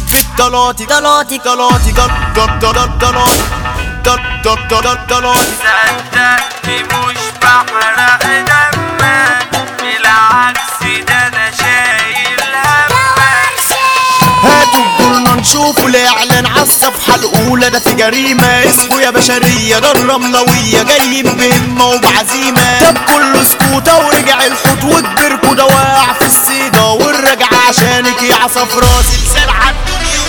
الطلاطي طلاطي طلاطي طل- طل- طل- طلاطي طل- طل- طل- طلاطي صدقني مش بحرق دمك بالعكس ده انا شايل همك هاتوا الجورنال نشوفوا الاعلان على الصفحه الاولى ده في جريمه اسمه يا بشريه ده الرملويه جايين بهمه وبعزيمه طب كله سكوته ورجع الحوت وكبركوا ده واقع في الصيده والرجعه عشانك يا عصفراسي لسان عالدنيا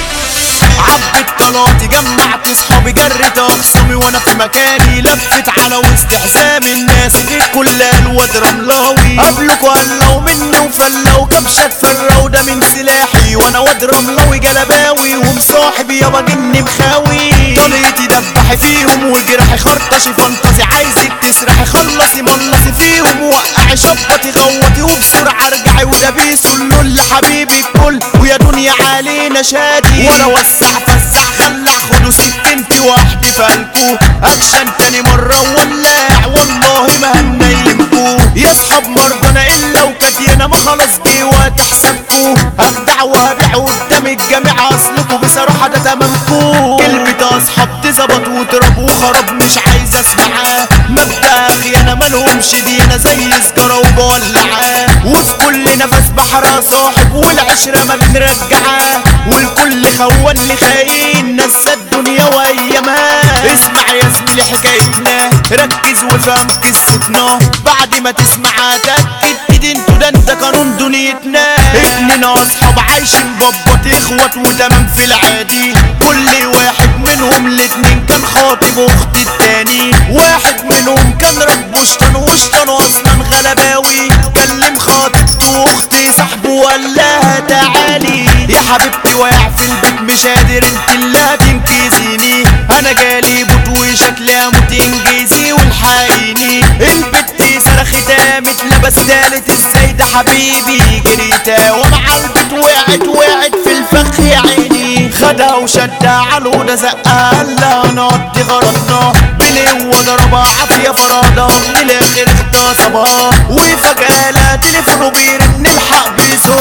عبت طلاتي جمعت صحابي جريت اخصامي وانا في مكاني لفت على وسط حزام الناس غير كل الواد رملاوي قبلكوا قلوا مني وفلوا كبشة فروا ده من سلاحي وانا واد رملاوي جلباوي ومصاحب يابا جني مخاوي طليتي دبحي فيهم وجرحي خرطشي فانتزي عايزك تسرحي خلصي ملصي فيهم وقعي شبطي غوطي وبسرعة ارجعي وده بيسو اللول حبيبي الكل ويا دنيا علينا شادي ولا وسع فسع خلع خدوا سكنتي وحدي فالكو اكشن تاني مرة ولاع والله ما هنيلمكو يا اصحاب مرضنا الا وكاتينا ما خلاص جه وقت حسابكو اخدع وهبيع قدام الجامعة اصلكو بصراحة ده تمامكو كلمة اصحاب تظبط وتراب وخراب مش عايز اسمعها مبدأ خيانة مالهمش دينا زي سجارة وبولعها وفي كل نفس بحر صاحب والعشرة ما بنرجعها والكل خوان خاين نسى الدنيا وايامها اسمع يا زميلي حكايتنا ركز وفهم قصتنا بعد ما تسمعها تأكد كده انتوا ده انت قانون دنيتنا اتنين اصحاب عايشين ببط اخوات وتمام في العادي كل واحد منهم الاتنين كان خاطب اخت التاني واحد منهم كان رب وشطان وشطان اصلا غلباوي كلم خاطبته واختي صاحبه وقال لها تعالي يا حبيبتي واقع في البيت مش قادر انت اللي هتنقذيني انا جالي بوت وشكلها موت انجزي والحقيني البت صرخت قامت لبس تالت ازاي ده حبيبي جريتها ومع البت وقعت وقعت في الفخ يا عيني خدها وشدها على الأوضة زقها قال لها نقضي غرضنا بلو ضربها عافية فرادة من الآخر اغتصبها وفجأة لا تليفونه بيرن الحق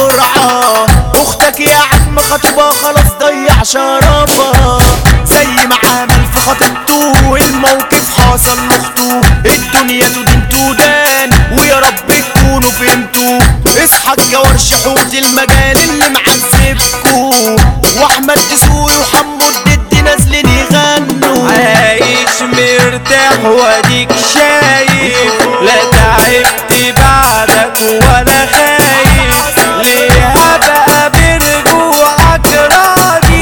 بسرعة أختك يا عم خطيبها خلاص ضيع شرفها زي ما عمل في خطيبته الموقف حصل لاخته الدنيا تدين تودان ويا رب تكونوا فهمتوا اصحى الجوارش حوت المجال اللي معذبكوا واحمد دسوقي وحمو الدد نازلين يغنوا عايش مرتاح واديك شايف لا تعبت بعدك ولا خايف ليه هبقى برجوعك راضي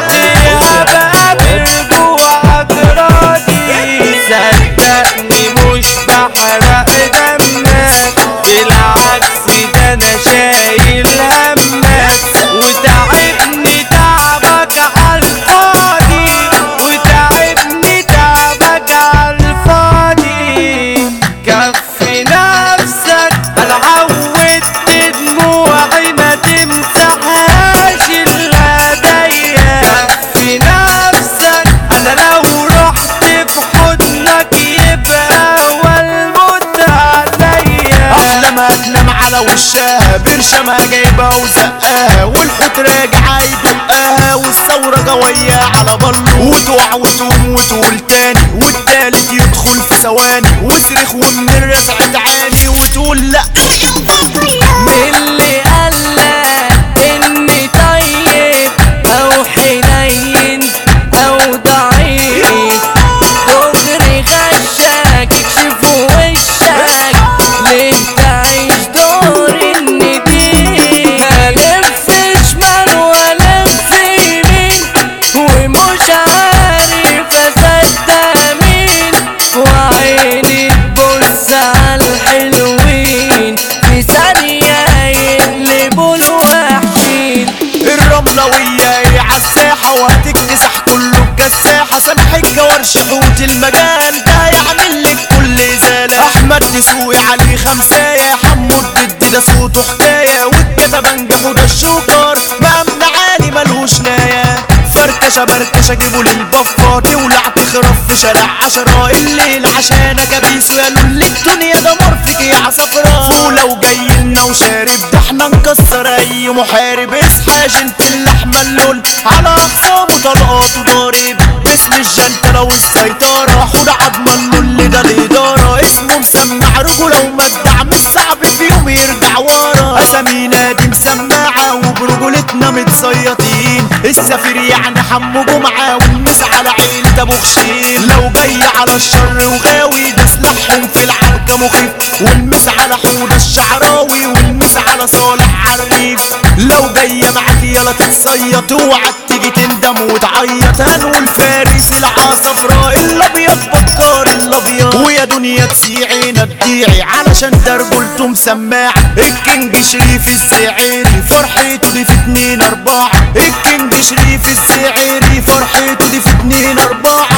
ليه هبقى برجوعك راضي صدقني مش بحرق دمك بالعكس ده انا شايل همك وتعبني تعبك عالفاضي وتعبني تعبك عالفاضي كفي نفسك انا عودت دموعي ما تمسحهاش الا ضيق كفي نفسك انا لو رحت في حضنك يبقى اول موت عليا احلامها تنام على وشها برشمها جايبها وزقها والحوت راجع يدقها والثورة جوية على بلو وتقع وتقوم وتقول تاني والتالت يدخل في ثواني واصرخ ومن الرزع تعاني وتقول لا اللي قالك اني طيب او حنين او ضعيف دغري غشك يكشف وشك ليه تعيش دور النديم هلف شمال والف يمين ومش عارف اصدق مين وعيني تبص على الحلوين في ثانية يقلبوا الوحشين الرملوية هي عالساحة وهتكتسح كله بكساحة سامح الجوارش حوت المجال ده هيعمل لك كل زالة أحمد دسوقي عليه خمساية حمو الضد ده صوته حكاية والكتب انجحوا ده الشوكر مأمن عالي ملوش ناية فركشة بركشة جيبوا للبفة تولع تخرف في شارع عشرة الليل عشان كبيس ويا لول الدنيا دمار فيك يا عصفرة فولة وجاي لنا وشارب ده احنا نكسر هيكسر اي محارب اصحى جنت اللحمة اللون على اقسامه طلقات وضارب باسم الجنتلة والسيطرة حود عظمة اللون ده الادارة اسمه مسمع رجولة ومدع مش صعب في يوم يرجع ورا اسامينا دي مسمعة وبرجولتنا متصيطين السفير يعني حمو جمعة والمس على عيلة ابو خشيل لو جاي على الشر وغاوي ده سلاحهم في العركة مخيف والمس على حودة الشعراوي والمس على صالح عريف لو جاية معاك يلا تتصيط اوعى تيجي تندم وتعيط هنقول فارس العصفراء الابيض بكار الابيض ويا دنيا تسيعينا تضيعي علشان ده رجولته مسماع الكينج شريف الزعيري فرحته دي في اتنين اربعة الكينج شريف الزعيري فرحته دي في اتنين اربعة